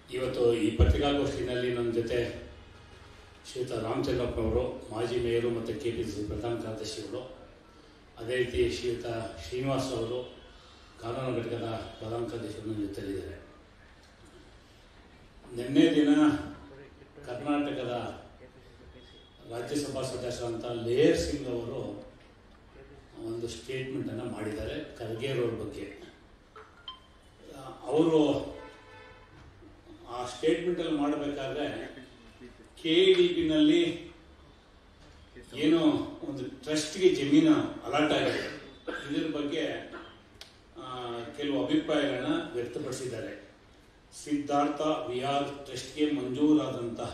ಇವತ್ತು ಈ ಪತ್ರಿಕಾಗೋಷ್ಠಿನಲ್ಲಿ ನನ್ನ ಜೊತೆ ಶ್ರೀಯುತ ರಾಮಚಂದ್ರಪ್ಪನವರು ಮಾಜಿ ಮೇಯರು ಮತ್ತು ಕೆ ಪಿ ಸಿ ಪ್ರಧಾನ ಕಾರ್ಯದರ್ಶಿಗಳು ಅದೇ ರೀತಿ ಶ್ರೀಯುತ ಶ್ರೀನಿವಾಸ್ ಅವರು ಕಾನೂನು ಘಟಕದ ಪ್ರಧಾನ ಕಾರ್ಯದರ್ಶಿಗಳು ನನ್ನ ಜೊತೆಲಿದ್ದಾರೆ ನಿನ್ನೆ ದಿನ ಕರ್ನಾಟಕದ ರಾಜ್ಯಸಭಾ ಸದಸ್ಯರಂತ ಲೇಯರ್ ಸಿಂಗ್ ಅವರು ಒಂದು ಸ್ಟೇಟ್ಮೆಂಟನ್ನು ಮಾಡಿದ್ದಾರೆ ಖರ್ಗೆರವ್ರ ಬಗ್ಗೆ ಅವರು ಆ ಸ್ಟೇಟ್ಮೆಂಟಲ್ಲಿ ಮಾಡಬೇಕಾದ್ರೆ ಕೆ ಡಿ ಬಿನಲ್ಲಿ ಏನು ಒಂದು ಟ್ರಸ್ಟ್ಗೆ ಜಮೀನು ಅಲಾಟ್ ಆಗಿದೆ ಇದರ ಬಗ್ಗೆ ಆ, ಕೆಲವು ಅಭಿಪ್ರಾಯಗಳನ್ನ ವ್ಯಕ್ತಪಡಿಸಿದ್ದಾರೆ ಸಿದ್ಧಾರ್ಥ ವಿಹಾರ್ ಟ್ರಸ್ಟ್ಗೆ ಮಂಜೂರಾದಂತಹ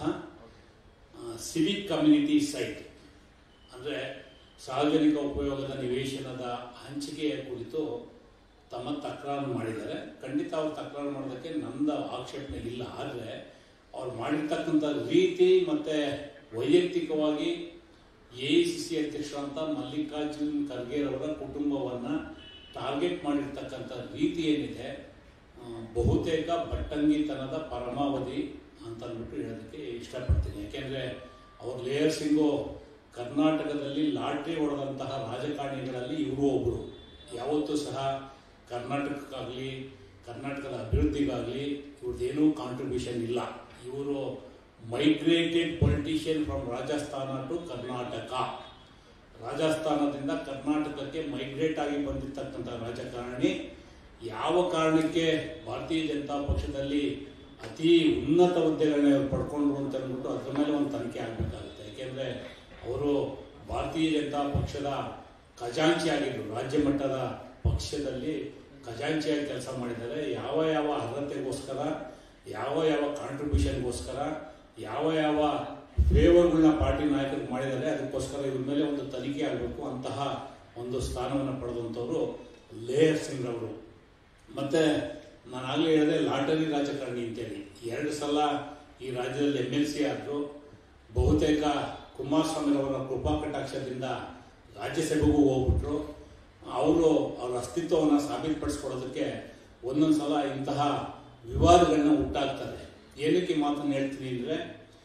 ಸಿವಿಕ್ ಕಮ್ಯುನಿಟಿ ಸೈಟ್ ಅಂದರೆ ಸಾರ್ವಜನಿಕ ಉಪಯೋಗದ ನಿವೇಶನದ ಹಂಚಿಕೆಯ ಕುರಿತು ತಮ್ಮ ತಕರಾರು ಮಾಡಿದ್ದಾರೆ ಖಂಡಿತ ಅವ್ರು ತಕರಾರು ಮಾಡೋದಕ್ಕೆ ನಂದ ಆಕ್ಷೇಪಣೆ ಇಲ್ಲ ಆದರೆ ಅವ್ರು ಮಾಡಿರ್ತಕ್ಕಂಥ ರೀತಿ ಮತ್ತು ವೈಯಕ್ತಿಕವಾಗಿ ಎ ಐ ಸಿ ಸಿ ಅಧ್ಯಕ್ಷರಂತ ಮಲ್ಲಿಕಾರ್ಜುನ್ ಖರ್ಗೆರವರ ಕುಟುಂಬವನ್ನು ಟಾರ್ಗೆಟ್ ಮಾಡಿರ್ತಕ್ಕಂಥ ರೀತಿ ಏನಿದೆ ಆ, ಬಹುತೇಕ ಭಟ್ಟಂಗಿತನದ ಪರಮಾವಧಿ ಅಂತ ಅಂದ್ಬಿಟ್ಟು ಹೇಳೋದಕ್ಕೆ ಇಷ್ಟಪಡ್ತೀನಿ ಯಾಕೆಂದರೆ ಅವ್ರ ಲೇಯರ್ ಸಿಂಗು ಕರ್ನಾಟಕದಲ್ಲಿ ಲಾಟ್ರಿ ಹೊಡೆದಂತಹ ರಾಜಕಾರಣಿಗಳಲ್ಲಿ ಇವರು ಒಬ್ಬರು ಯಾವತ್ತೂ ಸಹ ಕರ್ನಾಟಕಕ್ಕಾಗಲಿ ಕರ್ನಾಟಕದ ಅಭಿವೃದ್ಧಿಗಾಗಲಿ ಇವ್ರದ್ದೇನೂ ಕಾಂಟ್ರಿಬ್ಯೂಷನ್ ಇಲ್ಲ ಇವರು migrated politician from Rajasthan to Karnataka ರಾಜಸ್ಥಾನದಿಂದ ಕರ್ನಾಟಕಕ್ಕೆ ಮೈಗ್ರೇಟ್ ಆಗಿ ಬಂದಿರ್ತಕ್ಕಂಥ ರಾಜಕಾರಣಿ ಯಾವ ಕಾರಣಕ್ಕೆ ಭಾರತೀಯ ಜನತಾ ಪಕ್ಷದಲ್ಲಿ ಅತಿ ಉನ್ನತ ಹುದ್ದೆಗಳನ್ನ ಇವ್ರು ಪಡ್ಕೊಂಡ್ರು ಅಂತ ಅಂದ್ಬಿಟ್ಟು ಅದ್ರ ಮೇಲೆ ಒಂದು ತನಿಖೆ ಆಗಬೇಕಾಗುತ್ತೆ ಯಾಕೆಂದರೆ ಅವರು ಭಾರತೀಯ ಜನತಾ ಪಕ್ಷದ ಖಜಾಂಚಿ ಆಗಿದ್ರು ರಾಜ್ಯ ಮಟ್ಟದ ಪಕ್ಷದಲ್ಲಿ ಖಜಾಂಚಿಯಾಗಿ ಕೆಲಸ ಮಾಡಿದ್ದಾರೆ ಯಾವ ಯಾವ ಅರ್ಹತೆಗೋಸ್ಕರ ಯಾವ ಯಾವ ಕಾಂಟ್ರಿಬ್ಯೂಷನ್ಗೋಸ್ಕರ ಯಾವ ಯಾವ ಫೇವರ್ಗಳನ್ನ ಪಾರ್ಟಿ ನಾಯಕರು ಮಾಡಿದ್ದಾರೆ ಅದಕ್ಕೋಸ್ಕರ ಇವ್ರ ಮೇಲೆ ಒಂದು ತನಿಖೆ ಆಗಬೇಕು ಅಂತಹ ಒಂದು ಸ್ಥಾನವನ್ನು ಪಡೆದಂಥವ್ರು ಲೇಯರ್ ಸಿಂಗ್ ಅವರು ಮತ್ತೆ ನಾನು ಆಗಲೇ ಹೇಳಿದೆ ಲಾಟರಿ ರಾಜಕಾರಣಿ ಅಂತೇಳಿ ಎರಡು ಸಲ ಈ ರಾಜ್ಯದಲ್ಲಿ ಎಮ್ ಎಲ್ ಸಿ ಆದರು ಬಹುತೇಕ ಕುಮಾರಸ್ವಾಮಿರವರ ಕೃಪಾ ಕಟಾಕ್ಷದಿಂದ ರಾಜ್ಯಸಭೆಗೂ ಹೋಗ್ಬಿಟ್ರು ಅವರು ಅವರ ಅಸ್ತಿತ್ವವನ್ನು ಸಾಬೀತುಪಡಿಸ್ಕೊಳ್ಳೋದಕ್ಕೆ ಒಂದೊಂದು ಸಲ ಇಂತಹ ವಿವಾದಗಳನ್ನ ಉಂಟಾಗ್ತದೆ ಏನಕ್ಕೆ ಈ ಮಾತನ್ನು ಹೇಳ್ತೀನಿ ಅಂದರೆ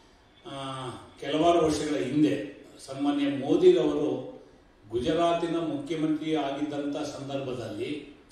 ಕೆಲವಾರು ವರ್ಷಗಳ ಹಿಂದೆ ಸನ್ಮಾನ್ಯ ಮೋದಿರವರು ಗುಜರಾತಿನ ಮುಖ್ಯಮಂತ್ರಿ ಆಗಿದ್ದಂಥ ಸಂದರ್ಭದಲ್ಲಿ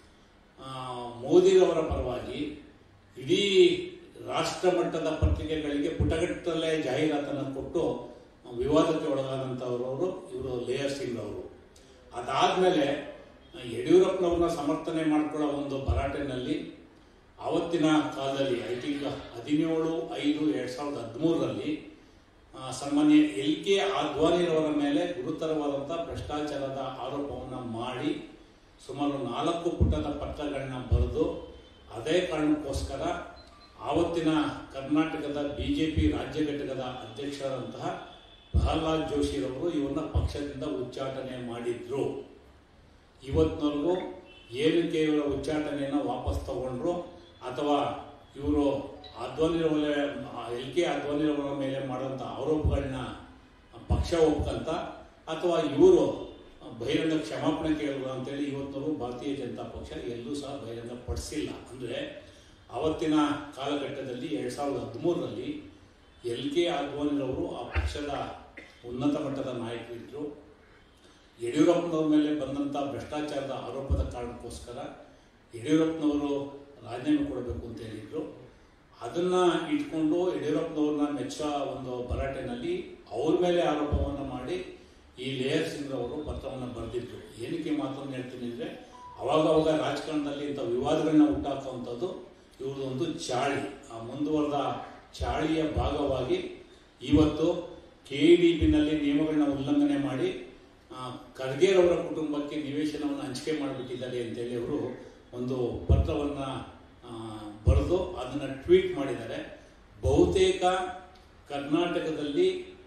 ಆ, ಮೋದಿರವರ ಪರವಾಗಿ ಇಡೀ ರಾಷ್ಟ್ರ ಮಟ್ಟದ ಪತ್ರಿಕೆಗಳಿಗೆ ಪುಟಗಟ್ಟಲೆ ಜಾಹೀರಾತನ್ನು ಕೊಟ್ಟು ವಿವಾದಕ್ಕೆ ಒಳಗಾದಂಥವ್ರವರು ಇವರು ಲೇಯರ್ ಸಿಂಗ್ ಅವರು ಅದಾದಮೇಲೆ ಯಡಿಯೂರಪ್ಪನವ್ರನ್ನ ಸಮರ್ಥನೆ ಮಾಡ್ಕೊಳ್ಳೋ ಒಂದು ಭರಾಟೆನಲ್ಲಿ ಆವತ್ತಿನ ಕಾಲದಲ್ಲಿ ಐ ಥಿಂಕ್ ಹದಿನೇಳು ಐದು ಎರಡು ಸಾವಿರದ ಹದಿಮೂರರಲ್ಲಿ ಸನ್ಮಾನ್ಯ ಎಲ್ ಕೆ ಆದ್ವಾನಿರವರ ಮೇಲೆ ಗುರುತರವಾದಂಥ ಭ್ರಷ್ಟಾಚಾರದ ಆರೋಪವನ್ನು ಮಾಡಿ ಸುಮಾರು ನಾಲ್ಕು ಪುಟದ ಪತ್ರಗಳನ್ನ ಬರೆದು ಅದೇ ಕಾರಣಕ್ಕೋಸ್ಕರ ಆವತ್ತಿನ ಕರ್ನಾಟಕದ ಬಿ ಜೆ ಪಿ ರಾಜ್ಯ ಘಟಕದ ಅಧ್ಯಕ್ಷರಾದಂತಹ ಪ್ರಹ್ಲಾದ್ ಜೋಶಿರವರು ಇವನ್ನ ಪಕ್ಷದಿಂದ ಉಚ್ಚಾಟನೆ ಮಾಡಿದ್ರು ಇವತ್ತಿನವರೆಗೂ ಏನಕ್ಕೆ ಇವರ ಉಚ್ಚಾಟನೆಯನ್ನು ವಾಪಸ್ ತಗೊಂಡ್ರು ಅಥವಾ ಇವರು ಅದ್ವಾನಿರವರ ಎಲ್ ಕೆ ಅದ್ವಾನಿರವರ ಮೇಲೆ ಮಾಡುವಂಥ ಆರೋಪಗಳನ್ನ ಪಕ್ಷ ಒಪ್ಕಂತ ಅಥವಾ ಇವರು ಬಹಿರಂಗ ಕ್ಷಮಾಪಣೆ ಕೇಳಿದ್ರು ಅಂತೇಳಿ ಇವತ್ತಿನವರು ಭಾರತೀಯ ಜನತಾ ಪಕ್ಷ ಎಲ್ಲೂ ಸಹ ಬಹಿರಂಗ ಪಡಿಸಿಲ್ಲ ಅಂದರೆ ಆವತ್ತಿನ ಕಾಲಘಟ್ಟದಲ್ಲಿ ಎರಡು ಸಾವಿರದ ಹದಿಮೂರರಲ್ಲಿ ಎಲ್ ಕೆ ಅದ್ವಾನಿರವರು ಆ ಪಕ್ಷದ ಉನ್ನತ ಮಟ್ಟದ ನಾಯಕರಿದ್ದರು ಯಡಿಯೂರಪ್ಪನವ್ರ ಮೇಲೆ ಬಂದಂಥ ಭ್ರಷ್ಟಾಚಾರದ ಆರೋಪದ ಕಾರಣಕ್ಕೋಸ್ಕರ ಯಡಿಯೂರಪ್ಪನವರು ರಾಜೀನಾಮೆ ಕೊಡಬೇಕು ಅಂತ ಹೇಳಿದ್ರು ಅದನ್ನ ಇಟ್ಕೊಂಡು ಯಡಿಯೂರಪ್ಪನವ್ರನ್ನ ಮೆಚ್ಚೋ ಒಂದು ಭರಾಟೆನಲ್ಲಿ ಅವ್ರ ಮೇಲೆ ಆರೋಪವನ್ನು ಮಾಡಿ ಈ ಲೇಯರ್ ಸಿಂಗ್ ಅವರು ಪತ್ರವನ್ನು ಬರೆದಿದ್ರು ಏನಕ್ಕೆ ಮಾತನ್ನು ಹೇಳ್ತೀನಿ ಅಂದರೆ ಅವಾಗ ಅವಾಗ ರಾಜಕಾರಣದಲ್ಲಿ ಇಂಥ ವಿವಾದಗಳನ್ನ ಹುಟ್ಟಾಕುವಂಥದ್ದು ಇವ್ರದ್ದು ಒಂದು ಚಾಳಿ ಆ ಮುಂದುವರೆದ ಚಾಳಿಯ ಭಾಗವಾಗಿ ಇವತ್ತು ಕೆ ಡಿ ಬಿನಲ್ಲಿ ನಿಯಮಗಳನ್ನ ಉಲ್ಲಂಘನೆ ಮಾಡಿ ಆ, ಖರ್ಗೆರವರ ಕುಟುಂಬಕ್ಕೆ ನಿವೇಶನವನ್ನು ಹಂಚಿಕೆ ಮಾಡಿಬಿಟ್ಟಿದ್ದಾರೆ ಅಂತೇಳಿ ಅವರು ಒಂದು ಪತ್ರವನ್ನು ಬರೆದು ಅದನ್ನು ಟ್ವೀಟ್ ಮಾಡಿದ್ದಾರೆ ಬಹುತೇಕ ಕರ್ನಾಟಕದಲ್ಲಿ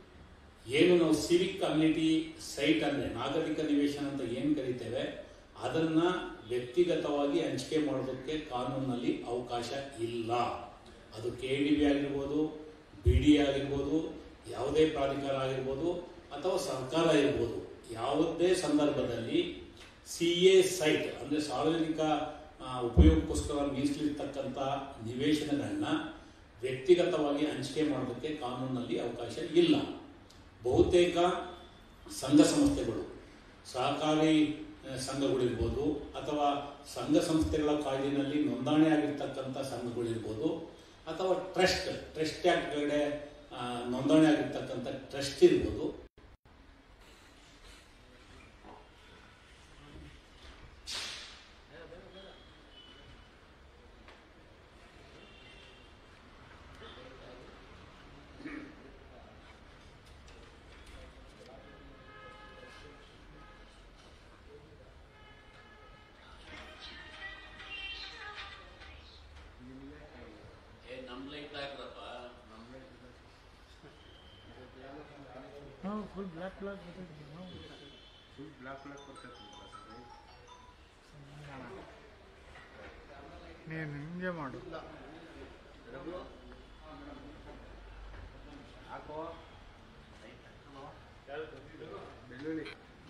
ಏನು ನಾವು ಸಿವಿಕ್ ಕಮ್ಯುನಿಟಿ ಸೈಟ್ ಅಂದರೆ ನಾಗರಿಕ ನಿವೇಶನ ಅಂತ ಏನು ಕರಿತೇವೆ ಅದನ್ನು ವ್ಯಕ್ತಿಗತವಾಗಿ ಹಂಚಿಕೆ ಮಾಡೋದಕ್ಕೆ ಕಾನೂನಲ್ಲಿ ಅವಕಾಶ ಇಲ್ಲ ಅದು ಕೆ ಡಿ ಬಿ ಆಗಿರ್ಬೋದು ಬಿ ಡಿ ಆಗಿರ್ಬೋದು ಯಾವುದೇ ಪ್ರಾಧಿಕಾರ ಆಗಿರ್ಬೋದು ಅಥವಾ ಸರ್ಕಾರ ಇರ್ಬೋದು ಯಾವುದೇ ಸಂದರ್ಭದಲ್ಲಿ ಸಿ ಎ ಸೈಟ್ ಅಂದರೆ ಸಾರ್ವಜನಿಕ ಆ, ಉಪಯೋಗಕ್ಕೋಸ್ಕರ ಮೀಸಲಿರ್ತಕ್ಕಂಥ ನಿವೇಶನಗಳನ್ನ ವ್ಯಕ್ತಿಗತವಾಗಿ ಹಂಚಿಕೆ ಮಾಡೋದಕ್ಕೆ ಕಾನೂನಲ್ಲಿ ಅವಕಾಶ ಇಲ್ಲ ಬಹುತೇಕ ಸಂಘ ಸಂಸ್ಥೆಗಳು ಸಹಕಾರಿ ಆ, ಸಂಘಗಳಿರ್ಬೋದು ಅಥವಾ ಸಂಘ ಸಂಸ್ಥೆಗಳ ಕಾಯ್ದೆನಲ್ಲಿ ನೋಂದಣಿ ಆಗಿರ್ತಕ್ಕಂಥ ಸಂಘಗಳಿರ್ಬೋದು ಅಥವಾ ಟ್ರಸ್ಟ್ ಟ್ರಸ್ಟ್ ಆ್ಯಕ್ಟ್ ಕೆಳಗಡೆ ಆ, ನೋಂದಣಿ ಆಗಿರ್ತಕ್ಕಂಥ ಟ್ರಸ್ಟ್ ಇರ್ಬೋದು ಏ ನಮ್ ಲೈಟ್ ಹಾಕ್ರಪ್ಪ ಹಾಂ ಫುಲ್ ಬ್ಲ್ಯಾಕ್ ಬ್ಲ್ಯಾಕ್ ಬರ್ತೈತಿ ನಾವು ಫುಲ್ ಬ್ಲಾಕ್ ಬ್ಲಾಕ್ ಬರ್ತೈತಿ ನೀನು ಹಿಂಗೆ ಮಾಡು ಹಾಕೋ ಬೆಳ್ಳುಳ್ಳಿ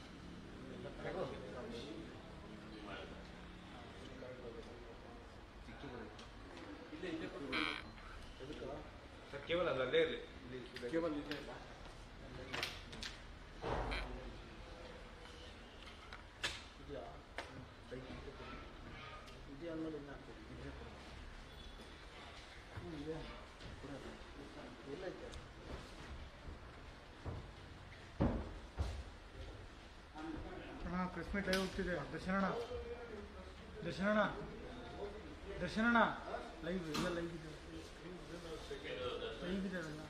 ಸರ್ ಕೇವಲ ಅದು ಅಲ್ಲೇ ಇರಲಿ ಕೇವಲ ಇದೆ ಇಲ್ಲ ಅಣ್ಣ ಪ್ರೆಸ್ ಮೀಟ್ ಲೈವ್ ಹೋಗ್ತಿದೆ ದರ್ಶನಣ್ಣ ದರ್ಶನಣ್ಣ ದರ್ಶನಣ್ಣ ಲೈವ್ ಎಲ್ಲ ಲೈವ್ ಇದೆ ಲೈವ್ ಇದೆ ಅವೆಲ್ಲ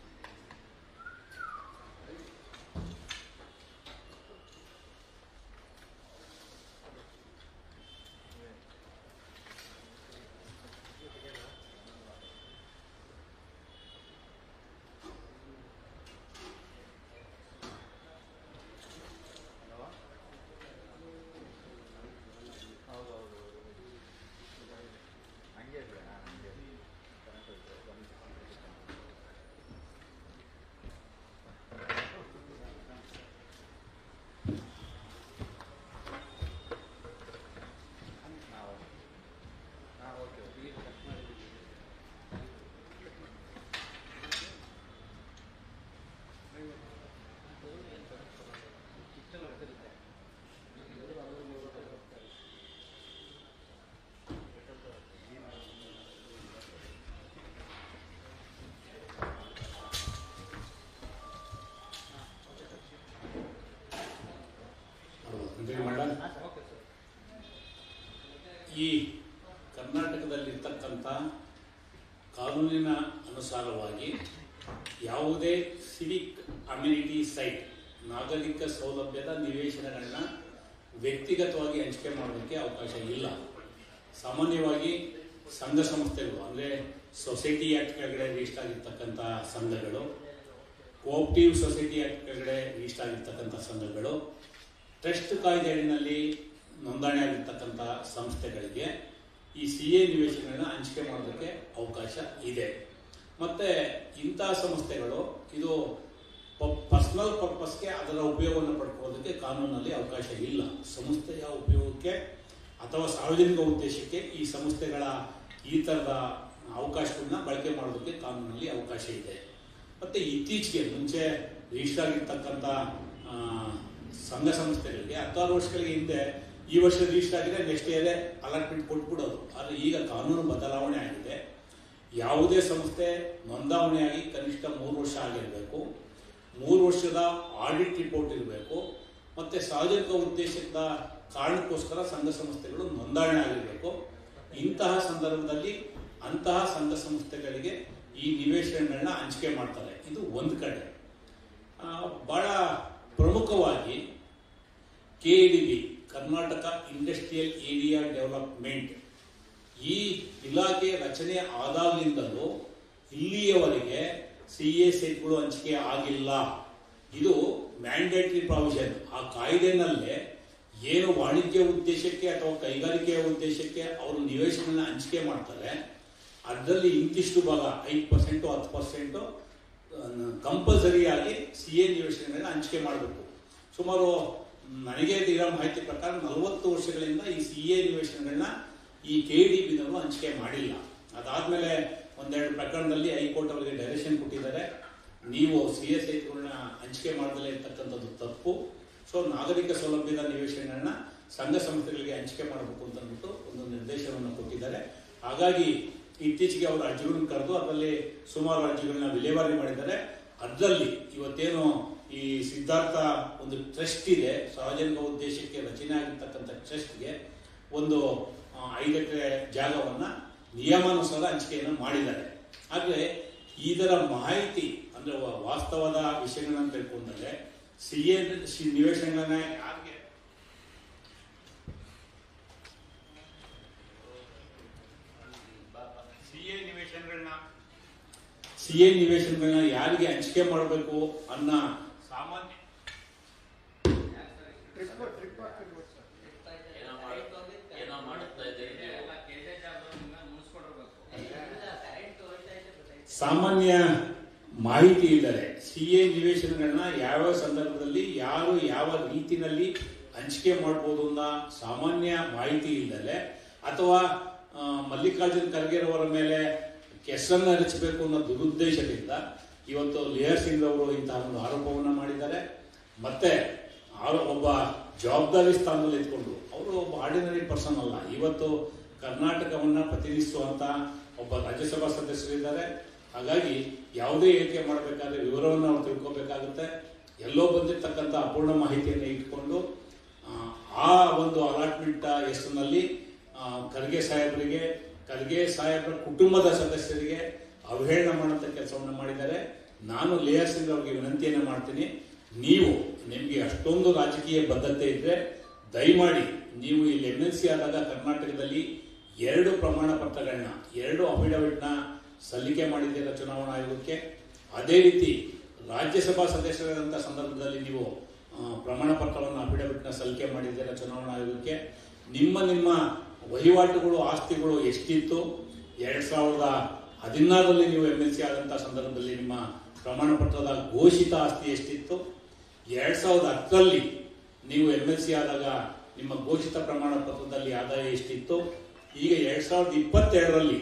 ಹಂಗೆ ಇದೆ ಹಂಗೆ ಹಾಂ ಓಕೆ ಓಕೆ ಕಂಟಿನ್ಯೂ ಮಾಡೋಣ ಈ ಕರ್ನಾಟಕದಲ್ಲಿರ್ತಕ್ಕಂಥ ಕಾನೂನಿನ ಅನುಸಾರವಾಗಿ ಯಾವುದೇ ಸಿವಿಕ್ ಅಮ್ಯುನಿಟಿ ಸೈಟ್ ನಾಗರಿಕ ಸೌಲಭ್ಯದ ನಿವೇಶನಗಳನ್ನ ವ್ಯಕ್ತಿಗತವಾಗಿ ಹಂಚಿಕೆ ಮಾಡೋದಕ್ಕೆ ಅವಕಾಶ ಇಲ್ಲ ಸಾಮಾನ್ಯವಾಗಿ ಸಂಘ ಸಂಸ್ಥೆಗಳು ಅಂದರೆ ಸೊಸೈಟಿ ಆಕ್ಟ್ ಕೆಳಗಡೆ ರಿಜಿಸ್ಟರ್ ಆಗಿರ್ತಕ್ಕಂಥ ಸಂಘಗಳು ಕೋಆಪ್ಟಿವ್ ಸೊಸೈಟಿ ಆಕ್ಟ್ ಕೆಳಗಡೆ ರಿಜಿಸ್ಟರ್ ಆಗಿರ್ತಕ್ಕಂಥ ಸಂಘಗಳು ಟ್ರಸ್ಟ್ ಕಾಯ್ದೆ ಅಡಿನಲ್ಲಿ ನೋಂದಣಿ ಆಗಿರ್ತಕ್ಕಂಥ ಸಂಸ್ಥೆಗಳಿಗೆ ಈ ಸಿ ಎ ನಿವೇಶನಗಳನ್ನ ಹಂಚಿಕೆ ಮಾಡೋದಕ್ಕೆ ಅವಕಾಶ ಇದೆ ಮತ್ತೆ ಇಂತಹ ಸಂಸ್ಥೆಗಳು ಇದು ಪರ್ಸನಲ್ ಪರ್ಪಸ್ಗೆ ಅದರ ಉಪಯೋಗವನ್ನು ಪಡ್ಕೊಳ್ಳೋದಕ್ಕೆ ಕಾನೂನಲ್ಲಿ ಅವಕಾಶ ಇಲ್ಲ ಸಂಸ್ಥೆಯ ಉಪಯೋಗಕ್ಕೆ ಅಥವಾ ಸಾರ್ವಜನಿಕ ಉದ್ದೇಶಕ್ಕೆ ಈ ಸಂಸ್ಥೆಗಳ ಈ ಥರದ ಅವಕಾಶಗಳನ್ನ ಬಳಕೆ ಮಾಡೋದಕ್ಕೆ ಕಾನೂನಲ್ಲಿ ಅವಕಾಶ ಇದೆ ಮತ್ತೆ ಇತ್ತೀಚೆಗೆ ಮುಂಚೆ ರಿಜಿಸ್ಟರ್ ಆಗಿರ್ತಕ್ಕಂಥ ಆ, ಸಂಘ ಸಂಸ್ಥೆಗಳಿಗೆ ಹತ್ತಾರು ವರ್ಷಗಳ ಹಿಂದೆ ಈ ವರ್ಷ ರಿಜಿಸ್ಟರ್ ಆಗಿದೆ ನೆಕ್ಸ್ಟ್ ಇಯರ್ ಅಲಾಟ್ಮೆಂಟ್ ಕೊಟ್ಬಿಡೋದು ಆದರೆ ಈಗ ಕಾನೂನು ಬದಲಾವಣೆ ಆಗಿದೆ ಯಾವುದೇ ಸಂಸ್ಥೆ ನೋಂದಾವಣೆಯಾಗಿ ಕನಿಷ್ಠ ಮೂರು ವರ್ಷ ಆಗಿರಬೇಕು ಮೂರು ವರ್ಷದ ಆಡಿಟ್ ರಿಪೋರ್ಟ್ ಇರಬೇಕು ಮತ್ತೆ ಸಾರ್ವಜನಿಕ ಉದ್ದೇಶದ ಕಾರಣಕ್ಕೋಸ್ಕರ ಸಂಘ ಸಂಸ್ಥೆಗಳು ನೋಂದಣಿ ಆಗಿರಬೇಕು ಇಂತಹ ಸಂದರ್ಭದಲ್ಲಿ ಅಂತಹ ಸಂಘ ಸಂಸ್ಥೆಗಳಿಗೆ ಈ ನಿವೇಶನಗಳನ್ನ ಹಂಚಿಕೆ ಮಾಡ್ತಾರೆ ಇದು ಒಂದು ಕಡೆ ಆ, ಬಹಳ ಪ್ರಮುಖವಾಗಿ K B Karnataka industrial area development ಈ ಇಲಾಖೆ ರಚನೆ ಆದಾಗಿಂದಲೂ ಇಲ್ಲಿಯವರೆಗೆ ಸಿ ಎ ಸೆಟ್ಗಳು ಹಂಚಿಕೆ ಆಗಿಲ್ಲ ಇದು ಮ್ಯಾಂಡೇಟರಿ ಪ್ರಾವಿಷನ್ ಆ ಕಾಯ್ದೆನಲ್ಲೇ ಏನು ವಾಣಿಜ್ಯ ಉದ್ದೇಶಕ್ಕೆ ಅಥವಾ ಕೈಗಾರಿಕೆಯ ಉದ್ದೇಶಕ್ಕೆ ಅವರು ನಿವೇಶನ ಹಂಚಿಕೆ ಮಾಡ್ತಾರೆ ಅದರಲ್ಲಿ ಇಂತಿಷ್ಟು ಭಾಗ ಐದು ಪರ್ಸೆಂಟು ಹತ್ತು ಪರ್ಸೆಂಟು ಕಂಪಲ್ಸರಿಯಾಗಿ ಸಿ ಎ ನಿವೇಶನಗಳನ್ನ ಹಂಚಿಕೆ ಮಾಡಬೇಕು ಸುಮಾರು ನನಗೆ ಇರೋ ಮಾಹಿತಿ ಪ್ರಕಾರ ನಲವತ್ತು ವರ್ಷಗಳಿಂದ ಈ ಸಿ ಎ ನಿವೇಶನಗಳನ್ನ ಈ ಕೆ ಡಿ ಬಿನವರು ಹಂಚಿಕೆ ಮಾಡಿಲ್ಲ ಅದಾದ್ಮೇಲೆ ಒಂದೆರಡು ಪ್ರಕರಣದಲ್ಲಿ ಹೈಕೋರ್ಟ್ ಅವರಿಗೆ ಡೈರೆಕ್ಷನ್ ಕೊಟ್ಟಿದ್ದಾರೆ ನೀವು ಸಿ ಎಸ್ ಐಗಳನ್ನ ಹಂಚಿಕೆ ಮಾಡದಲ್ಲೇ ಇರ್ತಕ್ಕಂಥದ್ದು ತಪ್ಪು ಸೊ ನಾಗರಿಕ ಸೌಲಭ್ಯದ ನಿವೇಶನಗಳನ್ನ ಸಂಘ ಸಂಸ್ಥೆಗಳಿಗೆ ಹಂಚಿಕೆ ಮಾಡಬೇಕು ಅಂತ ಅಂದ್ಬಿಟ್ಟು ಒಂದು ನಿರ್ದೇಶನವನ್ನು ಕೊಟ್ಟಿದ್ದಾರೆ ಹಾಗಾಗಿ ಇತ್ತೀಚೆಗೆ ಅವರು ಅರ್ಜಿಗಳನ್ನ ಕರೆದು ಅದರಲ್ಲಿ ಸುಮಾರು ಅರ್ಜಿಗಳನ್ನ ವಿಲೇವಾರಿ ಮಾಡಿದ್ದಾರೆ ಅದರಲ್ಲಿ ಇವತ್ತೇನು ಈ ಸಿದ್ಧಾರ್ಥ ಒಂದು ಟ್ರಸ್ಟ್ ಇದೆ ಸಾರ್ವಜನಿಕ ಉದ್ದೇಶಕ್ಕೆ ರಚನೆ ಆಗಿರ್ತಕ್ಕಂಥ ಟ್ರಸ್ಟ್ಗೆ ಒಂದು ಆ, ಐದು ಎಕರೆ ಜಾಗವನ್ನ ನಿಯಮಾನುಸಾರ ಹಂಚಿಕೆಯನ್ನು ಮಾಡಿದ್ದಾರೆ ಆದರೆ ಇದರ ಮಾಹಿತಿ ಅಂದ್ರೆ ವ- ವಾಸ್ತವದ ವಿಷಯಗಳನ್ನ ತಿಳ್ಕೊಂಡರೆ ಸಿ ಎ ನಿವೇಶನಗಳನ್ನ ಯಾರಿಗೆ ಸಿ ಎ ನಿವೇಶನಗಳನ್ನ ಸಿ ಎ ನಿವೇಶನಗಳನ್ನ ಯಾರಿಗೆ ಹಂಚಿಕೆ ಮಾಡಬೇಕು ಅನ್ನ ಸಾಮಾನ್ಯ ಏನೋ ಮಾಡ್- ಏನೋ ಮಾಡುತ್ತಾ ಇದ್ದೀರಿ ನೀವು. ಸಾಮಾನ್ಯ ಮಾಹಿತಿ ಇಲ್ಲದೆ ಸಿ ಎ ನಿವೇಶನಗಳನ್ನ ಯಾವ ಸಂದರ್ಭದಲ್ಲಿ ಯಾರು ಯಾವ ರೀತಿನಲ್ಲಿ ಹಂಚಿಕೆ ಮಾಡ್ಬೋದು ಅನ್ನೋ ಸಾಮಾನ್ಯ ಮಾಹಿತಿ ಇಲ್ಲದೆ ಅಥವಾ ಆ, ಮಲ್ಲಿಕಾರ್ಜುನ್ ಖರ್ಗೆ ಅವರ ಮೇಲೆ ಕೆಸರನ್ನು ಹರಿಸಬೇಕು ಅನ್ನೋ ದುರುದ್ದೇಶದಿಂದ ಇವತ್ತು ಲಿಯರ್ ಸಿಂಗ್ ಅವರು ಇಂತಹ ಒಂದು ಆರೋಪವನ್ನ ಮಾಡಿದ್ದಾರೆ ಮತ್ತೆ ಆರೋ- ಒಬ್ಬ ಜವಾಬ್ದಾರಿ ಸ್ಥಾನದಲ್ಲಿ ಇದ್ಕೊಂಡು ಅವರು ಒಬ್ಬ ಆರ್ಡಿನರಿ ಪರ್ಸನ್ ಅಲ್ಲ ಇವತ್ತು ಕರ್ನಾಟಕವನ್ನ ಪ್ರತಿನಿಧಿಸುವಂತ ಒಬ್ಬ ರಾಜ್ಯಸಭಾ ಸದಸ್ಯರಿದ್ದಾರೆ ಹಾಗಾಗಿ ಯಾವುದೇ ಹೇಳಿಕೆ ಮಾಡಬೇಕಾದ್ರೆ ವಿವರವನ್ನು ನಾವು ತಿಳ್ಕೊಬೇಕಾಗುತ್ತೆ ಎಲ್ಲೋ ಬಂದಿರ್ತಕ್ಕಂಥ ಅಪೂರ್ಣ ಮಾಹಿತಿಯನ್ನು ಇಟ್ಕೊಂಡು ಆ, ಆ ಒಂದು ಅಲಾಟ್ಮೆಂಟ್ ಹೆಸರಿನಲ್ಲಿ ಆ, ಖರ್ಗೆ ಸಾಹೇಬರಿಗೆ ಖರ್ಗೆ ಸಾಹೇಬರ ಕುಟುಂಬದ ಸದಸ್ಯರಿಗೆ ಅವಹೇಳನ ಮಾಡುವಂತ ಕೆಲಸವನ್ನು ಮಾಡಿದ್ದಾರೆ ನಾನು ಲೇಯರ್ ಸಿಂಗ್ ಅವರಿಗೆ ವಿನಂತಿಯನ್ನು ಮಾಡ್ತೀನಿ ನೀವು ನಿಮಗೆ ಅಷ್ಟೊಂದು ರಾಜಕೀಯ ಬದ್ಧತೆ ಇದ್ರೆ ದಯಮಾಡಿ ನೀವು ಇಲ್ಲಿ ಎಂ ಎಲ್ ಸಿ ಆದಾಗ ಕರ್ನಾಟಕದಲ್ಲಿ ಎರಡು ಪ್ರಮಾಣ ಪತ್ರಗಳನ್ನ ಎರಡು ಅಫಿಡವಿಟ್ನ ಸಲ್ಲಿಕೆ ಮಾಡಿದ್ದೀರ ಚುನಾವಣಾ ಆಯೋಗಕ್ಕೆ ಅದೇ ರೀತಿ ರಾಜ್ಯಸಭಾ ಸದಸ್ಯರಾದಂಥ ಸಂದರ್ಭದಲ್ಲಿ ನೀವು ಆ, ಪ್ರಮಾಣ ಪತ್ರವನ್ನು ಅಫಿಡವಿಟ್ನ ಸಲ್ಲಿಕೆ ಮಾಡಿದ್ದೀರ ಚುನಾವಣಾ ಆಯೋಗಕ್ಕೆ ನಿಮ್ಮ ನಿಮ್ಮ ವಹಿವಾಟುಗಳು ಆಸ್ತಿಗಳು ಎಷ್ಟಿತ್ತು ಎರಡ್ ಸಾವಿರದ ಹದಿನಾರರಲ್ಲಿ ನೀವು ಎಂ ಎಲ್ ಸಿ ಆದಂತಹ ಸಂದರ್ಭದಲ್ಲಿ ನಿಮ್ಮ ಪ್ರಮಾಣ ಪತ್ರದ ಘೋಷಿತ ಆಸ್ತಿ ಎಷ್ಟಿತ್ತು ಎರಡ್ ಸಾವಿರದ ಹತ್ತರಲ್ಲಿ ನೀವು ಎಂ ಎಲ್ ಸಿ ಆದಾಗ ನಿಮ್ಮ ಘೋಷಿತ ಪ್ರಮಾಣ ಪತ್ರದಲ್ಲಿ ಆದಾಯ ಎಷ್ಟಿತ್ತು ಈಗ ಎರಡ್ ಸಾವಿರದ ಇಪ್ಪತ್ತೆರಡರಲ್ಲಿ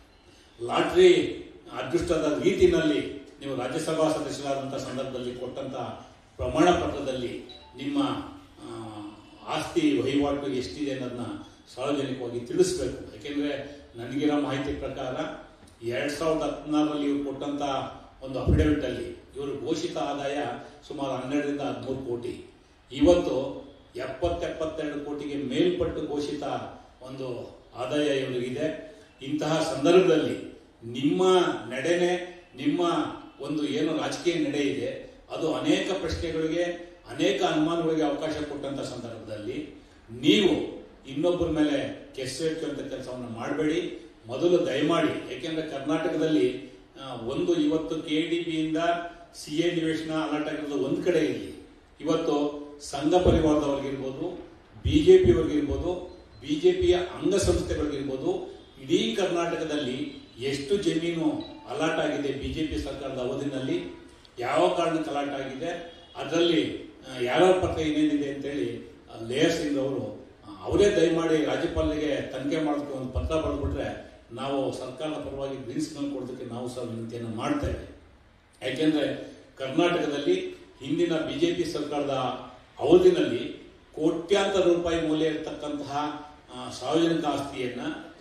ಲಾಟ್ರಿ ಅದೃಷ್ಟದ ರೀತಿನಲ್ಲಿ ನೀವು ರಾಜ್ಯಸಭಾ ಸದಸ್ಯರಾದಂತಹ ಸಂದರ್ಭದಲ್ಲಿ ಕೊಟ್ಟಂತ ಪ್ರಮಾಣ ಪತ್ರದಲ್ಲಿ ನಿಮ್ಮ ಆ, ಆಸ್ತಿ ವಹಿವಾಟು ಎಷ್ಟಿದೆ ಅನ್ನೋದನ್ನ ಸಾರ್ವಜನಿಕವಾಗಿ ತಿಳಿಸ್ಬೇಕು ಯಾಕೆಂದ್ರೆ ನನಗಿರೋ ಮಾಹಿತಿ ಪ್ರಕಾರ ಎರಡ್ ಸಾವಿರದ ಹದಿನಾರರಲ್ಲಿ ಇವರು ಕೊಟ್ಟಂತ ಒಂದು ಅಫಿಡವಿಟ್ ಅಲ್ಲಿ ಇವರು ಘೋಷಿತ ಆದಾಯ ಸುಮಾರು ಹನ್ನೆರಡರಿಂದ ಹದಿಮೂರು ಕೋಟಿ ಇವತ್ತು ಎಪ್ಪತ್ತೆಪ್ಪತ್ತೆರಡು ಕೋಟಿಗೆ ಮೇಲ್ಪಟ್ಟು ಘೋಷಿತ ಒಂದು ಆದಾಯ ಇವರಿಗಿದೆ ಇಂತಹ ಸಂದರ್ಭದಲ್ಲಿ ನಿಮ್ಮ ನಡೆನೆ ನಿಮ್ಮ ಒಂದು ಏನು ರಾಜಕೀಯ ನಡೆ ಇದೆ ಅದು ಅನೇಕ ಪ್ರಶ್ನೆಗಳಿಗೆ ಅನೇಕ ಅನುಮಾನಗಳಿಗೆ ಅವಕಾಶ ಕೊಟ್ಟಂತ ಸಂದರ್ಭದಲ್ಲಿ ನೀವು ಇನ್ನೊಬ್ಬರ ಮೇಲೆ ಕೆಸರೆಚ್ಚುವಂತ ಕೆಲಸವನ್ನು ಮಾಡಬೇಡಿ ಮೊದಲು ದಯಮಾಡಿ ಯಾಕೆಂದ್ರೆ ಕರ್ನಾಟಕದಲ್ಲಿ ಆ, ಒಂದು ಇವತ್ತು ಕೆ ಡಿ ಬಿಯಿಂದ ಸಿ ಎ ನಿವೇಶನ ಅಲಾಟ್ ಆಗಿರೋದು ಒಂದ್ ಕಡೆ ಇಲ್ಲಿ ಇವತ್ತು ಸಂಘ ಪರಿವಾರದವ್ರಿಗಿರ್ಬೋದು ಬಿಜೆಪಿ ಅವ್ರಿಗಿರ್ಬೋದು ಬಿಜೆಪಿಯ ಅಂಗಸಂಸ್ಥೆಗಳಿಗಿರ್ಬೋದು ಇಡೀ ಕರ್ನಾಟಕದಲ್ಲಿ ಎಷ್ಟು ಜಮೀನು ಅಲಾಟ್ ಆಗಿದೆ ಬಿಜೆಪಿ ಸರ್ಕಾರದ ಅವಧಿನಲ್ಲಿ ಯಾವ ಕಾರಣಕ್ಕೆ ಅಲಾಟ್ ಆಗಿದೆ ಅದರಲ್ಲಿ ಯಾವ್ಯಾವ ಪತ್ರ ಏನೇನಿದೆ ಅಂತೇಳಿ ಆ, ಲೇಯರ್ ಸಿಂಗ್ ಅವರು ಆ, ಅವರೇ ದಯಮಾಡಿ ರಾಜ್ಯಪಾಲರಿಗೆ ತನಿಖೆ ಮಾಡೋದಕ್ಕೆ ಒಂದು ಪತ್ರ ಬರೆದ್ಬಿಟ್ರೆ ನಾವು ಸರ್ಕಾರದ ಪರವಾಗಿ ಗ್ರೀನ್ ಸಿಗ್ನಲ್ ಕೊಡೋದಕ್ಕೆ ನಾವು ಸಹ ವಿನಂತಿಯನ್ನು ಮಾಡ್ತೇವೆ ಯಾಕೆಂದ್ರೆ ಕರ್ನಾಟಕದಲ್ಲಿ ಹಿಂದಿನ ಬಿಜೆಪಿ ಸರ್ಕಾರದ ಅವಧಿನಲ್ಲಿ ಕೋಟ್ಯಾಂತರ ರೂಪಾಯಿ ಮೌಲ್ಯ ಇರತಕ್ಕಂತಹ ಆ, ಸಾರ್ವಜನಿಕ ಆಸ್ತಿಯನ್ನ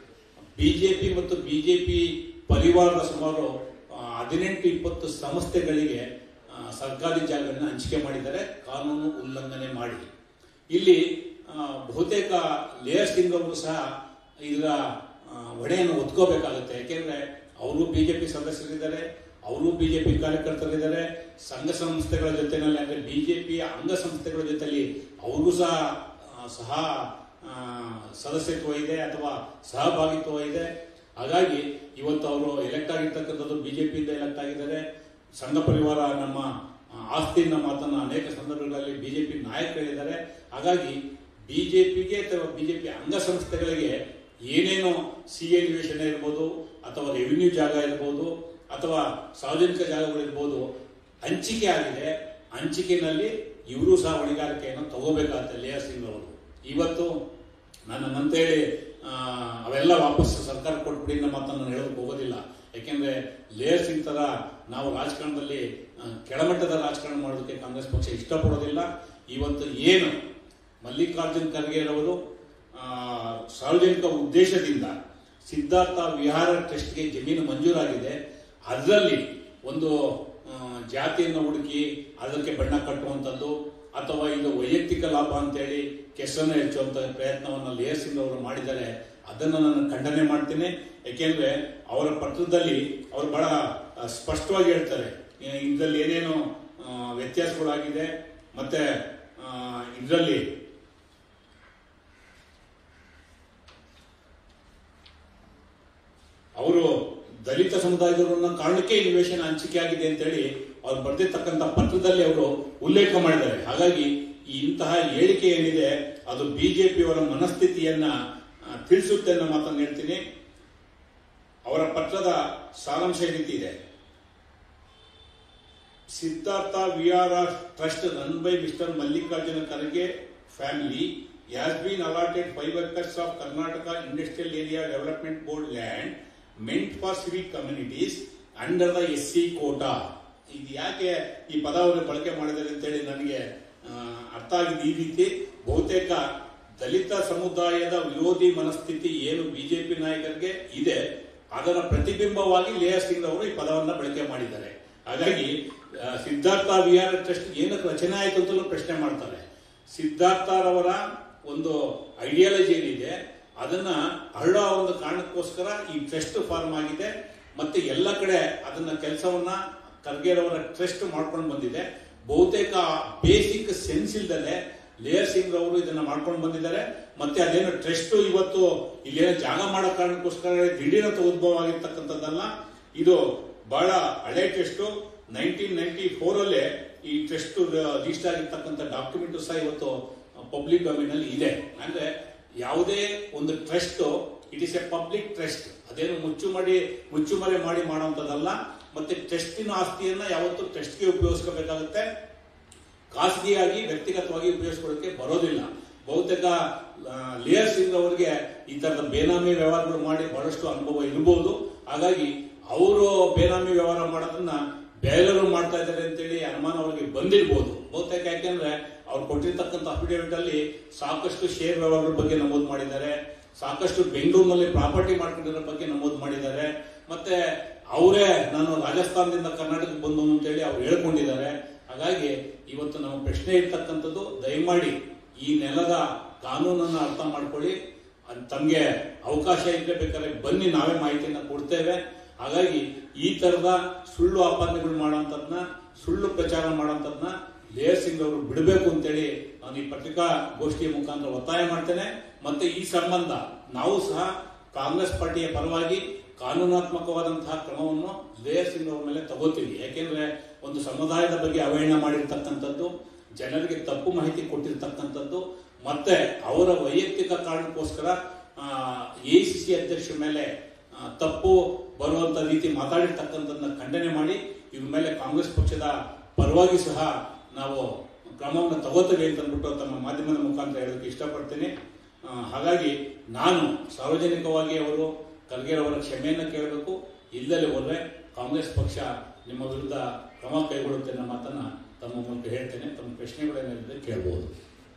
ಬಿಜೆಪಿ ಮತ್ತು ಬಿಜೆಪಿ ಪರಿವಾರದ ಸುಮಾರು ಆ, ಹದಿನೆಂಟು ಇಪ್ಪತ್ತು ಸಂಸ್ಥೆಗಳಿಗೆ ಆ, ಸರ್ಕಾರಿ ಜಾಗಗಳನ್ನ ಹಂಚಿಕೆ ಮಾಡಿದ್ದಾರೆ ಕಾನೂನು ಉಲ್ಲಂಘನೆ ಮಾಡಿ ಇಲ್ಲಿ ಆ, ಬಹುತೇಕ ಲೇಯರ್ ಸಿಂಗ್ ಅವರು ಸಹ ಇದರ ಆ, ಹೊಣೆಯನ್ನು ಒತ್ಕೋಬೇಕಾಗುತ್ತೆ ಯಾಕೆಂದ್ರೆ ಅವರು ಬಿಜೆಪಿ ಸದಸ್ಯರಿದ್ದಾರೆ ಅವರು ಬಿಜೆಪಿ ಕಾರ್ಯಕರ್ತರಿದ್ದಾರೆ ಸಂಘ ಸಂಸ್ಥೆಗಳ ಜೊತೆನಲ್ಲಿ ಅಂದ್ರೆ ಬಿಜೆಪಿಯ ಅಂಗಸಂಸ್ಥೆಗಳ ಜೊತೆಲಿ ಅವರು ಸಹ ಆ, ಸಹ ಆ, ಸದಸ್ಯತ್ವ ಇದೆ ಅಥವಾ ಸಹಭಾಗಿತ್ವ ಇದೆ ಹಾಗಾಗಿ ಇವತ್ತು ಅವರು ಎಲೆಕ್ಟ್ ಆಗಿರ್ತಕ್ಕಂಥದ್ದು ಬಿಜೆಪಿಯಿಂದ ಎಲೆಕ್ಟ್ ಆಗಿದ್ದಾರೆ ಸಂಘ ಪರಿವಾರ ನಮ್ಮ ಆ, ಆಸ್ತಿನ ಮಾತನ್ನ ಅನೇಕ ಸಂದರ್ಭಗಳಲ್ಲಿ ಬಿಜೆಪಿ ನಾಯಕರಿದ್ದಾರೆ ಹಾಗಾಗಿ ಬಿಜೆಪಿಗೆ ಅಥವಾ ಬಿಜೆಪಿ ಅಂಗಸಂಸ್ಥೆಗಳಿಗೆ ಏನೇನೋ ಸಿ ಎ ನಿವೇಶನ ಇರ್ಬೋದು ಅಥವಾ ರೆವಿನ್ಯೂ ಜಾಗ ಇರ್ಬೋದು ಅಥವಾ ಸಾರ್ವಜನಿಕ ಜಾಗಗಳಿರ್ಬೋದು ಹಂಚಿಕೆ ಆಗಿದೆ ಹಂಚಿಕೆನಲ್ಲಿ ಇವರು ಸಹ ಹೊಣೆಗಾರಿಕೆಯನ್ನು ತಗೋಬೇಕಾಗುತ್ತೆ ಲೇಯರ್ ಸಿಂಗ್ ಅವರು ಇವತ್ತು ನಾನು ಅಂತೇಳಿ ಆ, ಅವೆಲ್ಲ ವಾಪಸ್ ಸರ್ಕಾರ ಕೊಟ್ಬಿಡಿ ನಮ್ಮ ಮಾತನ್ನು ನಾನು ಹೇಳೋದಕ್ಕೆ ಹೋಗೋದಿಲ್ಲ ಯಾಕೆಂದ್ರೆ ಲೇಯರ್ ಸಿಂಗ್ ತರ ನಾವು ರಾಜಕಾರಣದಲ್ಲಿ ಆ, ಕೆಳಮಟ್ಟದ ರಾಜಕಾರಣ ಮಾಡೋದಕ್ಕೆ ಕಾಂಗ್ರೆಸ್ ಪಕ್ಷ ಇಷ್ಟಪಡೋದಿಲ್ಲ ಇವತ್ತು ಏನು ಮಲ್ಲಿಕಾರ್ಜುನ್ ಖರ್ಗೆ ರವರು ಆ, ಸಾರ್ವಜನಿಕ ಉದ್ದೇಶದಿಂದ ಸಿದ್ಧಾರ್ಥ ವಿಹಾರ ಟ್ರಸ್ಟ್ಗೆ ಜಮೀನು ಮಂಜೂರಾಗಿದೆ ಅದರಲ್ಲಿ ಒಂದು ಆ, ಜಾತಿಯನ್ನು ಹುಡುಕಿ ಅದಕ್ಕೆ ಬಣ್ಣ ಕಟ್ಟುವಂಥದ್ದು ಅಥವಾ ಇದು ವೈಯಕ್ತಿಕ ಲಾಭ ಅಂತೇಳಿ ಕೆಸರನ್ನು ಹೆಚ್ಚುವಂತ ಪ್ರಯತ್ನವನ್ನು ಲೇಯರ್ ಸಿಂಗ್ ಅವರು ಮಾಡಿದ್ದಾರೆ ಅದನ್ನು ನಾನು ಖಂಡನೆ ಮಾಡ್ತೀನಿ ಯಾಕೆಂದ್ರೆ ಅವರ ಪತ್ರದಲ್ಲಿ ಅವರು ಬಹಳ ಆ, ಸ್ಪಷ್ಟವಾಗಿ ಹೇಳ್ತಾರೆ ಈ- ಇದರಲ್ಲಿ ಏನೇನು ಆ, ವ್ಯತ್ಯಾಸಗಳಾಗಿದೆ ಮತ್ತೆ ಇದರಲ್ಲಿ ಅವರು ದಲಿತ ಸಮುದಾಯದವರನ್ನ ಕಾರಣಕ್ಕೆ ಈ ನಿವೇಶನ ಹಂಚಿಕೆ ಆಗಿದೆ ಅಂತೇಳಿ ಅವ್ರು ಬರೆದಿರ್ತಕ್ಕಂಥ ಪತ್ರದಲ್ಲಿ ಅವರು ಉಲ್ಲೇಖ ಮಾಡಿದ್ದಾರೆ ಹಾಗಾಗಿ ಈ ಇಂತಹ ಹೇಳಿಕೆ ಏನಿದೆ ಅದು ಬಿಜೆಪಿಯವರ ಮನಸ್ಥಿತಿಯನ್ನ ಆ, ತಿಳಿಸುತ್ತೆ ಅನ್ನೋ ಮಾತನ್ನು ಹೇಳ್ತೀನಿ ಅವರ ಪತ್ರದ ಸಾರಾಂಶ ಈ ರೀತಿ ಇದೆ Siddhartha VRR trust run by mister Mallikarjuna Kharge family has been allotted five acres of Karnataka industrial area development board land meant for civic communities under the S C quota ಇದು ಯಾಕೆ ಈ ಪದವನ್ನು ಬಳಕೆ ಮಾಡಿದ್ದಾರೆ ಅಂತೇಳಿ ನನಗೆ ಆ, ಅರ್ಥ ಆಗಿದೆ ಈ ರೀತಿ ಬಹುತೇಕ ದಲಿತ ಸಮುದಾಯದ ವಿರೋಧಿ ಮನಸ್ಥಿತಿ ಏನು ಬಿಜೆಪಿ ನಾಯಕರಿಗೆ ಇದೆ ಅದರ ಪ್ರತಿಬಿಂಬವಾಗಿ ಲೇಯರ್ ಸಿಂಗ್ ಅವರು ಈ ಪದವನ್ನ ಬಳಕೆ ಮಾಡಿದ್ದಾರೆ ಹಾಗಾಗಿ ಆ, ಸಿದ್ಧಾರ್ಥ ವಿಹಾರ ಟ್ರಸ್ಟ್ ಏನಕ್ಕೆ ರಚನೆ ಆಯಿತು ಅಂತಲೂ ಪ್ರಶ್ನೆ ಮಾಡ್ತಾರೆ ಸಿದ್ಧಾರ್ಥರವರ ಒಂದು ಐಡಿಯಾಲಜಿ ಏನಿದೆ ಅದನ್ನ ಹರಡೋ ಒಂದು ಕಾರಣಕ್ಕೋಸ್ಕರ ಈ ಟ್ರಸ್ಟ್ ಫಾರ್ಮ್ ಆಗಿದೆ ಮತ್ತೆ ಎಲ್ಲ ಕಡೆ ಅದನ್ನ ಕೆಲಸವನ್ನ ಖರ್ಗೆರವರ ಟ್ರಸ್ಟ್ ಮಾಡ್ಕೊಂಡು ಬಂದಿದೆ ಬಹುತೇಕ ಬೇಸಿಕ್ ಸೆನ್ಸ್ ಇಲ್ದಲೆ ಲೇಯರ್ ಸಿಂಗ್ ಅವರು ಇದನ್ನ ಮಾಡ್ಕೊಂಡು ಬಂದಿದ್ದಾರೆ ಮತ್ತೆ ಅದೇನು ಟ್ರಸ್ಟ್ ಇವತ್ತು ಇಲ್ಲೇನೋ ಜಾಗ ಮಾಡೋ ಕಾರಣಕ್ಕೋಸ್ಕರ ದಿಢೀರಂತ ಉದ್ಭವ ಆಗಿರ್ತಕ್ಕಂಥದ್ದಲ್ಲ ಇದು ಬಹಳ ಹಳೆ ಟ್ರಸ್ಟ್ ನೈನ್ಟೀನ್ ನೈನ್ಟಿ ಫೋರ್ ಅಲ್ಲೇ ಈ ಟ್ರಸ್ಟ್ ರಿಜಿಸ್ಟರ್ ಆಗಿರ್ತಕ್ಕಂಥ ಡಾಕ್ಯುಮೆಂಟ್ ಸಹ ಇವತ್ತು ಪಬ್ಲಿಕ್ ಡೊಮೈನ್ ಅಲ್ಲಿ ಇದೆ ಅಂದ್ರೆ ಯಾವುದೇ ಒಂದು trust it is a public trust ಅದೇನು ಮುಚ್ಚು ಮಾಡಿ ಮುಚ್ಚುಮರೆ ಮಾಡಿ ಮಾಡುವಂತದ್ದಲ್ಲ ಮತ್ತೆ ಟ್ರಸ್ಟಿನ ಆಸ್ತಿಯನ್ನ ಯಾವತ್ತು ಟ್ರಸ್ಟ್ಗೆ ಉಪಯೋಗಿಸ್ಕೋಬೇಕಾಗುತ್ತೆ ಖಾಸಗಿಯಾಗಿ ವ್ಯಕ್ತಿಗತವಾಗಿ ಉಪಯೋಗಿಸ್ಕೊಳ್ಳೋಕೆ ಬರೋದಿಲ್ಲ ಬಹುತೇಕ ಆ, ಲೇಯರ್ ಸಿಂಗ್ ಅವರಿಗೆ ಈ ತರದ ಬೇನಾಮಿ ವ್ಯವಹಾರಗಳು ಮಾಡಿ ಬಹಳಷ್ಟು ಅನುಭವ ಇರಬಹುದು ಹಾಗಾಗಿ ಅವರು ಬೇನಾಮಿ ವ್ಯವಹಾರ ಮಾಡೋದನ್ನ ಬೇರೆಯವರು ಮಾಡ್ತಾ ಇದ್ದಾರೆ ಅಂತೇಳಿ ಅನುಮಾನ ಅವರಿಗೆ ಬಂದಿರಬಹುದು ಬಹುತೇಕ ಯಾಕೆಂದ್ರೆ ಅವ್ರು ಕೊಟ್ಟಿರ್ತಕ್ಕಂಥ ಅಫಿಡೇವಿಟ್ ಅಲ್ಲಿ ಸಾಕಷ್ಟು ಶೇರ್ ವ್ಯವಹಾರಗಳ ಬಗ್ಗೆ ನಮೂದು ಮಾಡಿದ್ದಾರೆ ಸಾಕಷ್ಟು ಬೆಂಗಳೂರಿನಲ್ಲಿ ಪ್ರಾಪರ್ಟಿ ಮಾಡ್ಕೊಂಡಿರೋ ಬಗ್ಗೆ ನಮೂದು ಮಾಡಿದ್ದಾರೆ ಮತ್ತೆ ಅವರೇ ನಾನು ರಾಜಸ್ಥಾನದಿಂದ ಕರ್ನಾಟಕಕ್ಕೆ ಬಂದು ಅಂತೇಳಿ ಅವ್ರು ಹೇಳ್ಕೊಂಡಿದ್ದಾರೆ ಹಾಗಾಗಿ ಇವತ್ತು ನಮ್ಮ ಪ್ರಶ್ನೆ ಇರ್ತಕ್ಕಂಥದ್ದು ದಯಮಾಡಿ ಈ ನೆಲದ ಕಾನೂನನ್ನು ಅರ್ಥ ಮಾಡ್ಕೊಳ್ಳಿ ಅದ್ ತಮ್ಗೆ ಅವಕಾಶ ಇದ್ರೆ ಬೇಕಾದ್ರೆ ಬನ್ನಿ ನಾವೇ ಮಾಹಿತಿಯನ್ನ ಕೊಡ್ತೇವೆ ಹಾಗಾಗಿ ಈ ತರದ ಸುಳ್ಳು ಆಪಾದನೆಗಳು ಮಾಡೋಂಥದ್ನ ಸುಳ್ಳು ಪ್ರಚಾರ ಮಾಡೋಂಥದ್ನ ಲೇಯರ್ ಸಿಂಗ್ ಅವರು ಬಿಡಬೇಕು ಅಂತೇಳಿ ನಾನು ಈ ಪತ್ರಿಕಾ ಗೋಷ್ಠಿಯ ಮುಖಾಂತರ ಒತ್ತಾಯ ಮಾಡ್ತೇನೆ ಮತ್ತೆ ಈ ಸಂಬಂಧ ನಾವು ಸಹ ಕಾಂಗ್ರೆಸ್ ಪಾರ್ಟಿಯ ಪರವಾಗಿ ಕಾನೂನಾತ್ಮಕವಾದಂತಹ ಕ್ರಮವನ್ನು ಲೇಯರ್ ಸಿಂಗ್ ಅವರ ಮೇಲೆ ತಗೋತೀವಿ ಯಾಕೆಂದ್ರೆ ಒಂದು ಸಮುದಾಯದ ಬಗ್ಗೆ ಅವಹೇಳನ ಮಾಡಿರ್ತಕ್ಕಂಥದ್ದು ಜನರಿಗೆ ತಪ್ಪು ಮಾಹಿತಿ ಕೊಟ್ಟಿರ್ತಕ್ಕಂಥದ್ದು ಮತ್ತೆ ಅವರ ವೈಯಕ್ತಿಕ ಕಾರಣಕ್ಕೋಸ್ಕರ ಎಸಿಸಿ ಅಧ್ಯಕ್ಷರ ಮೇಲೆ ಆ, ತಪ್ಪು ಬರುವಂತ ರೀತಿ ಮಾತಾಡಿರ್ತಕ್ಕಂಥದ್ದನ್ನ ಖಂಡನೆ ಮಾಡಿ ಇವ್ರ ಮೇಲೆ ಕಾಂಗ್ರೆಸ್ ಪಕ್ಷದ ಪರವಾಗಿ ಸಹ ನಾವು ಕ್ರಮವನ್ನು ತಗೋತೇವೆ ಅಂತ ಅಂದ್ಬಿಟ್ಟು ತಮ್ಮ ಮಾಧ್ಯಮದ ಮುಖಾಂತರ ಹೇಳೋದಕ್ಕೆ ಇಷ್ಟಪಡ್ತೀನಿ ಆ, ಹಾಗಾಗಿ ನಾನು ಸಾರ್ವಜನಿಕವಾಗಿ ಅವರು ಖರ್ಗೆರವರ ಕ್ಷಮೆಯನ್ನು ಕೇಳಬೇಕು ಇಲ್ಲದೆ ಹೋದ್ರೆ ಕಾಂಗ್ರೆಸ್ ಪಕ್ಷ ನಿಮ್ಮ ವಿರುದ್ಧ ಕ್ರಮ ಕೈಗೊಳ್ಳುತ್ತೆ ಅನ್ನೋ ಮಾತನ್ನ ತಮ್ಮ ಮೂಲಕ ಹೇಳ್ತೇನೆ ತಮ್ಮ ಪ್ರಶ್ನೆಗಳೇನಿದೆ ಕೇಳಬಹುದು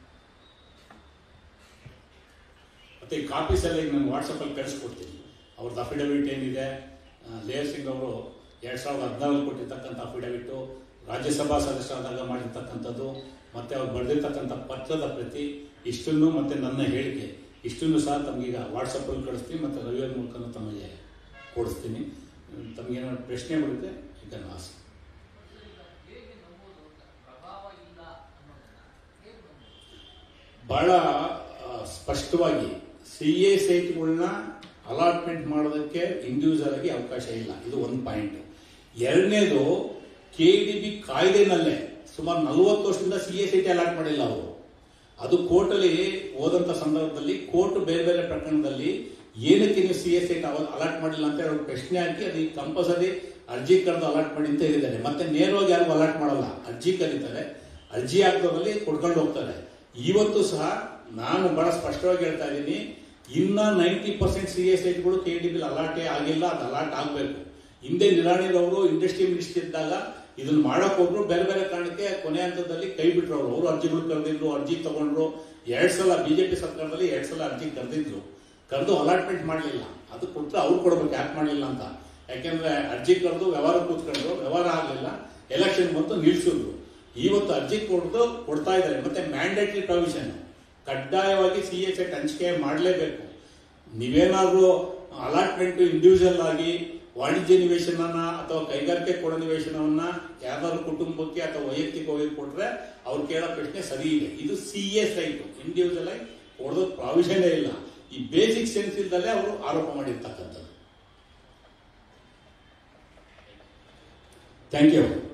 ಮತ್ತೆ ಈ ಕಾಪೀಸ್ ಎಲ್ಲ ಈಗ ನಾನು ವಾಟ್ಸಪ್ಪಲ್ಲಿ ಕಳಿಸ್ಕೊಡ್ತೀನಿ ಅವ್ರದ್ದು ಅಫಿಡವಿಟ್ ಏನಿದೆ ಆ, ಲೇಯರ್ ಸಿಂಗ್ ಅವರು ಎರಡ್ ಸಾವಿರದ ಹದಿನಾರಲ್ಲಿ ಕೊಟ್ಟಿರ್ತಕ್ಕಂಥ ಅಫಿಡವಿಟ್ಟು ರಾಜ್ಯಸಭಾ ಸದಸ್ಯರಾದಾಗ ಮಾಡಿರ್ತಕ್ಕಂಥದ್ದು ಮತ್ತೆ ಅವ್ರು ಬರೆದಿರ್ತಕ್ಕಂಥ ಪತ್ರದ ಪ್ರತಿ ಇಷ್ಟನ್ನು ಮತ್ತೆ ನನ್ನ ಹೇಳಿಕೆ ಇಷ್ಟನ್ನು ಸಹ ತಮಗೀಗ ವಾಟ್ಸಪ್ಪಲ್ಲಿ ಕಳಿಸ್ತೀನಿ ಮತ್ತೆ ರವಿಯರ್ ಮೂಲಕ ತಮಗೆ ಕೊಡಿಸ್ತೀನಿ ತಮಗೇನಾದ್ರು ಪ್ರಶ್ನೆ ಬರುತ್ತೆ ಈಗ ಆಸೆ ಬಹಳ ಆ, ಸ್ಪಷ್ಟವಾಗಿ ಸಿ ಎ ಸೈಟ್ಗಳನ್ನ ಅಲಾಟ್ಮೆಂಟ್ ಮಾಡೋದಕ್ಕೆ ಇಂಡಿವಿಜುವಲ್ ಆಗಿ ಅವಕಾಶ ಇಲ್ಲ ಇದು ಒಂದು ಪಾಯಿಂಟ್ ಎರಡನೇದು ಕೆ ಡಿ ಬಿ ಕಾಯ್ದೆನಲ್ಲೇ ಸುಮಾರು ನಲವತ್ತು ವರ್ಷದಿಂದ ಸಿ ಎ ಸೈಟ್ ಅಲಾಟ್ ಮಾಡಿಲ್ಲ ಅವರು ಅದು ಕೋರ್ಟಲ್ಲಿ ಹೋದಂತ ಸಂದರ್ಭದಲ್ಲಿ ಕೋರ್ಟ್ ಬೇರೆ ಬೇರೆ ಪ್ರಕರಣದಲ್ಲಿ ಏನಕ್ಕೆ ನೀವು ಸಿ ಎಸ್ ಐಟ್ ಅಲಾಟ್ ಮಾಡಿಲ್ಲ ಅಂತ ಹೇಳಿ ಅವ್ರು ಪ್ರಶ್ನೆ ಹಾಕಿ ಅದಕ್ಕೆ ಕಂಪಲ್ಸರಿ ಅರ್ಜಿ ಕರೆದು ಅಲಾಟ್ ಮಾಡಿ ಅಂತ ಹೇಳಿದ್ದಾರೆ ಮತ್ತೆ ನೇರವಾಗಿ ಯಾರಿಗೂ ಅಲಾಟ್ ಮಾಡಲ್ಲ ಅರ್ಜಿ ಕರೀತಾರೆ ಅರ್ಜಿ ಹಾಕೋದ್ರಲ್ಲಿ ಕೊಡ್ಕೊಂಡು ಹೋಗ್ತಾರೆ ಇವತ್ತು ಸಹ ನಾನು ಬಹಳ ಸ್ಪಷ್ಟವಾಗಿ ಹೇಳ್ತಾ ಇದ್ದೀನಿ ಇನ್ನ ನೈಂಟಿ ಪರ್ಸೆಂಟ್ ಸಿ ಎಸ್ ಐಟ್ಗಳು ಕೆ ಡಿ ಬಿಲ್ ಅಲಾಟೇ ಆಗಿಲ್ಲ ಅದು ಅಲಾಟ್ ಆಗಬೇಕು ಹಿಂದೆ ನಿರಾಣಿರವರು ಇಂಡಸ್ಟ್ರಿ ಮಿನಿಸ್ಟರ್ ಇದ್ದಾಗ ಇದನ್ನ ಮಾಡಕ್ ಹೋದ್ರು ಬೇರೆ ಬೇರೆ ಕಾರಣಕ್ಕೆ ಕೊನೆ ಹಂತದಲ್ಲಿ ಕೈ ಬಿಟ್ರು ಅವರು ಅವರು ಅರ್ಜಿಗಳು ಕರೆದಿದ್ರು ಅರ್ಜಿ ತಗೊಂಡ್ರು ಎರಡ್ ಸಲ ಬಿಜೆಪಿ ಸರ್ಕಾರದಲ್ಲಿ ಎರಡ್ ಸಲ ಅರ್ಜಿ ಕರೆದಿದ್ರು ಕರೆದು ಅಲಾಟ್ಮೆಂಟ್ ಮಾಡಲಿಲ್ಲ ಅದು ಕೊಟ್ಟರೆ ಅವ್ರು ಕೊಡ್ಬೇಕು ಯಾಕೆ ಮಾಡಲಿಲ್ಲ ಅಂತ ಯಾಕೆಂದ್ರೆ ಅರ್ಜಿ ಕರೆದು ವ್ಯವಹಾರ ಕೂತ್ಕೊಂಡ್ರು ವ್ಯವಹಾರ ಆಗಲಿಲ್ಲ ಎಲೆಕ್ಷನ್ ಬಂತು ನಿಲ್ಸಿದ್ರು ಇವತ್ತು ಅರ್ಜಿ ಕೊಡ್ದು ಕೊಡ್ತಾ ಇದ್ದಾರೆ ಮತ್ತೆ ಮ್ಯಾಂಡೇಟರಿ ಪ್ರಾವಿಷನ್ ಕಡ್ಡಾಯವಾಗಿ ಸಿ ಎಸ್ ಎಟ್ ಹಂಚಿಕೆ ಮಾಡಲೇಬೇಕು ನೀವೇನಾದ್ರೂ ಅಲಾಟ್ಮೆಂಟ್ ಇಂಡಿವಿಜುವಲ್ ಆಗಿ ವಾಣಿಜ್ಯ ನಿವೇಶನನ ಅಥವಾ ಕೈಗಾರಿಕೆ ಕೊಡೋ ನಿವೇಶನವನ್ನ ಯಾವ್ದಾದ್ರು ಕುಟುಂಬಕ್ಕೆ ಅಥವಾ ವೈಯಕ್ತಿಕವಾಗಿ ಕೊಟ್ರೆ ಅವ್ರು ಕೇಳೋ ಪ್ರಶ್ನೆ ಸರಿ ಇದೆ ಇದು ಸಿ ಎಸ್ ಆಯ್ತು ಇಂಡಿವಿಜುವಲ್ ಆಗಿ ಕೊಡೋದು ಪ್ರಾವಿಷನ್ ಇಲ್ಲ ಈ ಬೇಸಿಕ್ ಸೆನ್ಸ್ ಇಲ್ದಲ್ಲೇ ಅವರು ಆರೋಪ ಮಾಡಿರ್ತಕ್ಕಂಥದ್ದು ಥ್ಯಾಂಕ್ ಯು